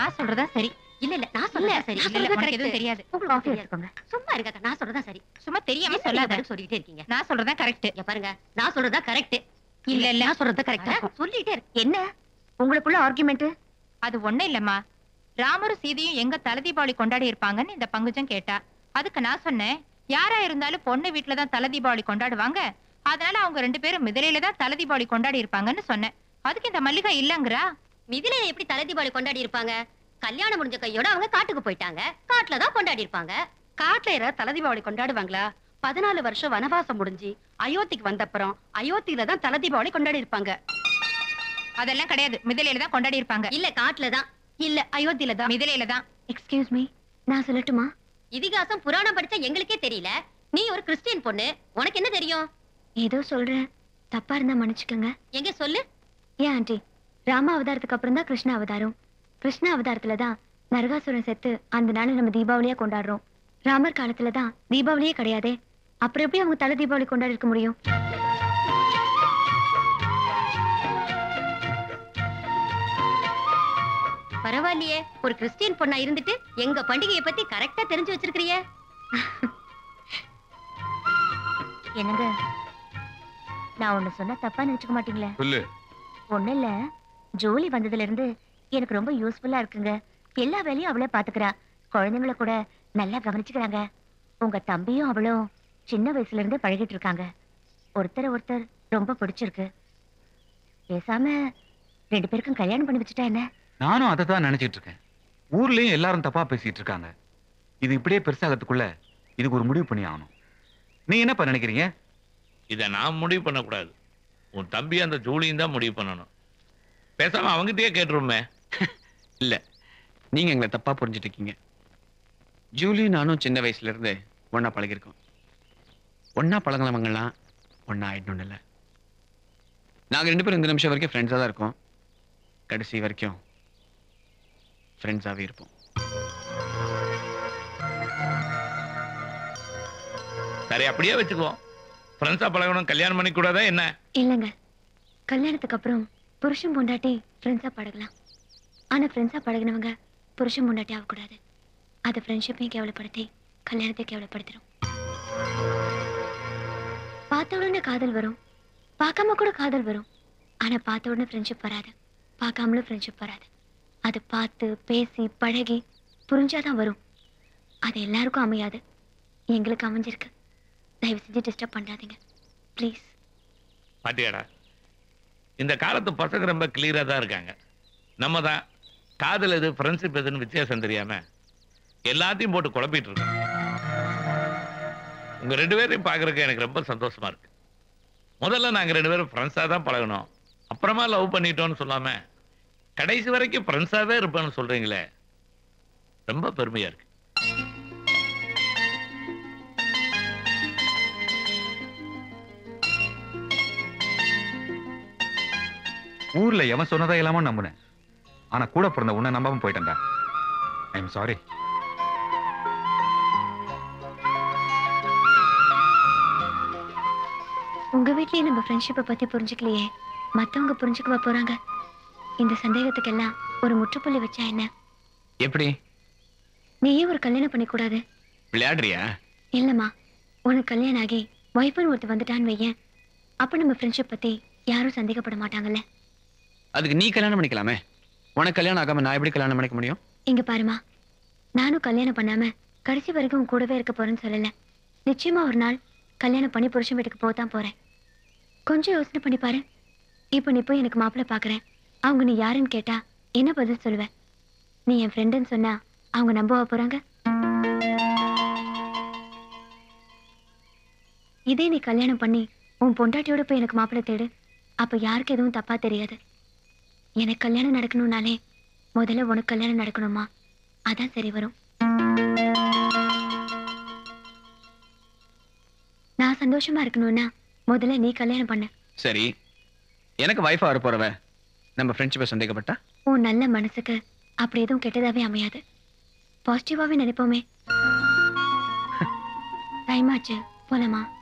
நான் சொல்றதா சரி இல்ல இல்ல நான் சொல்றதா சரி இல்ல, இல்ல, உனக்கு எதுவும் தெரியாது உங்களுக்கு காஃபி எடுத்துக்கோங்க சும்மா இருங்க நான் சொல்றதா சரி சும்மா தெரியாம என்ன சொல்லாத நீங்க பதில் சொல்லிட்டே இருக்கீங்க நான் சொல்றதா கரெக்ட் இங்க பாருங்க நான் சொல்றதா கரெக்ட் இல்ல, இல்ல. நான் சொல்றதா கரெக்டா அட. சொல்லிட்டே இருக்கு என்ன உங்களுக்குள்ள ஆர்குமெண்ட் அது ஒண்ணு இல்லம்மா ராமரும் சீதையும் எங்க தலை தீபாவளி கொண்டாடி இருப்பாங்கன்னு இந்த பங்குஜம் கேட்டா அதுக்கு நான் சொன்னேன் யாரா இருந்தாலும் பொண்ணு வீட்டுல தான் தலை தீபாவளி கொண்டாடுவாங்க அதனால அவங்க ரெண்டு பேரும் மிதிலையில தான் தலை தீபாவளி கொண்டாடி இருப்பாங்கன்னு சொன்னேன் அதுக்கு இந்த மல்லிகா இல்லங்கறா மிதில எப்படி தலை தீபாவளி கொண்டாடி இருப்பாங்க கல்யாணம் முடிஞ்ச கையோட அவங்க காட்டுக்கு போயிட்டாங்க காட்டுல தான் கொண்டாடி இருப்பாங்க காட்டுல யாராவது தலை தீபாவளி கொண்டாடுவாங்களா பதினாலு வருஷம் வனவாசம் முடிஞ்சு அயோத்திக்கு வந்தப்புறம் அயோத்தியில தான் தலை தீபாவளி கொண்டாடி இருப்பாங்க அதெல்லாம் கிடையாது மிதிலையில தான் கொண்டாடி இருப்பாங்க இல்ல காட்டுல தான் இல்ல அயோத்தியில தான் மிதிலையில தான் எக்ஸ்கியூஸ் மீ நான் சொல்லட்டுமா இதிகாசம் புராணம் படிச்ச எங்களுக்கே தெரியல நீ ஒரு கிறிஸ்டியன் பொண்ணு உனக்கு என்ன தெரியும் ஏதோ சொல்றேன் தப்பா இருந்தா மன்னிச்சுக்கோங்க எங்க சொல்லு ஏன் ஆண்டி ராம அவதாரத்துக்கு அப்புறம் தான் கிருஷ்ண அவதாரம் கிருஷ்ண அவதாரத்துல தான் நரகாசுரன் செத்து அந்த நாளை நம்ம தீபாவளியா கொண்டாடுறோம் ராமர் காலத்துல தான் தீபாவளியே கிடையாதே அப்புறம் எப்படி அவங்க தலை தீபாவளி கொண்டாடி இருக்க முடியும் பரவாயில்லையே ஒரு கிறிஸ்டியன் பொண்ணா இருந்துட்டு எங்க பண்டிகையை பத்தி கரெக்டா தெரிஞ்சு வச்சிருக்கிறியே என்னங்க நான் ஒண்ணு சொன்னா தப்பா நினைச்சுக்க மாட்டீங்களே சொல்லு ஒண்ணு இல்ல ஜோலி வந்ததுல இருந்து எனக்கு ரொம்ப யூஸ்ஃபுல்லா இருக்குங்க எல்லா வேலையும் அவளே பாத்துக்கிறா குழந்தைங்கள கூட நல்லா கவனிச்சுக்கிறாங்க உங்க தம்பியும் அவளும் சின்ன வயசுல இருந்தே பழகிட்டு இருக்காங்க ஒருத்தரை ஒருத்தர் ரொம்ப பிடிச்சிருக்கு பேசாம ரெண்டு பேருக்கும் கல்யாணம் பண்ணி வச்சுட்டா என்ன நானும் அதை தான் நினைச்சிட்டு இருக்கேன் ஊர்லயும் எல்லாரும் தப்பா பேசிட்டு இருக்காங்க இது இப்படியே பெருசாகிறதுக்குள்ள இதுக்கு ஒரு முடிவு பண்ணி ஆகணும் நீ என்னப்பா நினைக்கிறீங்க இதை நான் முடிவு பண்ணக்கூடாது உன் தம்பி அந்த ஜூலியும் தான் முடிவு பண்ணணும் பேசாம அவங்கிட்டயே கேட்டுருமே இல்ல நீங்க எங்களை தப்பா புரிஞ்சுட்டு இருக்கீங்க ஜூலி நானும் சின்ன வயசுல இருந்து ஒண்ணா பழகிருக்கோம் ஒண்ணா பழகினவங்கலாம் ஒண்ணா ஆயிடணும் இல்ல நாங்க ரெண்டு பேரும் இந்த நிமிஷம் வரைக்கும் ஃப்ரெண்ட்ஸா தான் இருக்கோம் கடைசி வரைக்கும் ஃப்ரெண்ட்ஸாவே இருப்போம் சரி அப்படியே வச்சுக்குவோம் ஃப்ரெண்ட்ஸா பழகணும் கல்யாணம் பண்ணி கூடாதா என்ன இல்லைங்க கல்யாணத்துக்கு அப்புறம் புருஷன் பொண்டாட்டி ஃப்ரெண்ட்ஸா பழகலாம் ஆனா ஃப்ரெண்ட்ஸா பழகினவங்க புருஷன் பொண்டாட்டி ஆகக்கூடாது அது ஃப்ரெண்ட்ஷிப்பையும் கேவலப்படுத்தி கல்யாணத்தை கேவலப்படுத்திடும் பார்த்த உடனே காதல் வரும் பார்க்காம கூட காதல் வரும் ஆனா பார்த்த உடனே ஃப்ரெண்ட்ஷிப் வராது பார்க்காமலும் ஃப்ரெண்ட்ஷிப் வராது அது பார்த்து பேசி பழகி புரிஞ்சாதான் வரும் அது எல்லாருக்கும் அமையாது எங்களுக்கு அமைஞ்சிருக்கு தயவு செஞ்சு டிஸ்டர்ப் பண்ணாதீங்க ப்ளீஸ் பாட்டியாடா இந்த காலத்து பசங்க ரொம்ப கிளியரா தான் இருக்காங்க நம்ம தான் காதல் எது ஃப்ரெண்ட்ஷிப் எதுன்னு வித்தியாசம் தெரியாம எல்லாத்தையும் போட்டு குழப்பிட்டு இருக்கோம் உங்க ரெண்டு பேரையும் பார்க்கறதுக்கு எனக்கு ரொம்ப சந்தோஷமா இருக்கு முதல்ல நாங்க ரெண்டு பேரும் ஃப்ரெண்ட்ஸா தான் பழகணும் அப்புறமா லவ் பண்ணிட்டோம்னு சொல்லாம கடைசி வரைக்கும் ஃப்ரெண்ட்ஸாவே இருப்பேன்னு சொல்றீங்களே ரொம்ப பெருமையா இருக்கு ஊர்ல எவன் சொன்னதா இல்லாம நம்புனேன் ஆனா கூட பிறந்த உன்னை நம்பாம போயிட்டேன்டா ஐ எம் சாரி உங்க வீட்லயே நம்ம ஃப்ரெண்ட்ஷிப்பை பத்தி புரிஞ்சுக்கலையே மத்தவங்க புரிஞ்சுக்கவா போறாங்க இந்த சந்தேகத்துக்கெல்லாம் ஒரு முற்றுப்புள்ளி வச்சா என்ன எப்படி நீயே ஒரு கல்யாணம் பண்ணி கூடாது விளையாடுறியா இல்லம்மா உனக்கு கல்யாணம் ஆகி ஒய்ஃப்னு ஒருத்தர் வந்துட்டான்னு வையேன் அப்ப நம்ம ஃப்ரெண்ட்ஷிப் பத்தி யாரும் சந்தேகப்பட மாட்டாங்கல்ல அதுக்கு நீ கல்யாணம் பண்ணிக்கலாமே உனக்கு கல்யாணம் ஆகாம நான் எப்படி கல்யாணம் பண்ணிக்க முடியும் இங்க பாருமா நானும் கல்யாணம் பண்ணாம கடைசி வரைக்கும் உன் கூடவே இருக்க போறேன்னு சொல்லல நிச்சயமா ஒரு நாள் கல்யாணம் பண்ணி புருஷன் வீட்டுக்கு போகத்தான் போறேன் கொஞ்சம் யோசனை பண்ணி பாரு இப்போ நீ போய் எனக்கு மாப்பிள்ளை பாக்குறேன் அவங்க நீ யாருன்னு கேட்டா என்ன பதில் சொல்லுவ நீ என் ஃப்ரெண்டுன்னு சொன்னா அவங்க நம்பவா போறாங்க இதே நீ கல்யாணம் பண்ணி உன் பொண்டாட்டியோட போய் எனக்கு மாப்பிள்ளை தேடு அப்ப யாருக்கு எதுவும் தப்பா தெரியாது எனக்கு கல்யாணம் நடக்கணும்னாலே முதல்ல உனக்கு கல்யாணம் நடக்கணுமா அதான் சரி வரும் நான் சந்தோஷமா இருக்கணும்னா முதல்ல நீ கல்யாணம் பண்ண சரி எனக்கு வைஃபா வர போறவ நம்ம ஃப்ரெண்ட்ஷிப்பை சந்தேகப்பட்டா உன் நல்ல மனசுக்கு அப்படி எதுவும் கெட்டதாவே அமையாது பாசிட்டிவாவே நினைப்போமே டைம் ஆச்சு போலாமா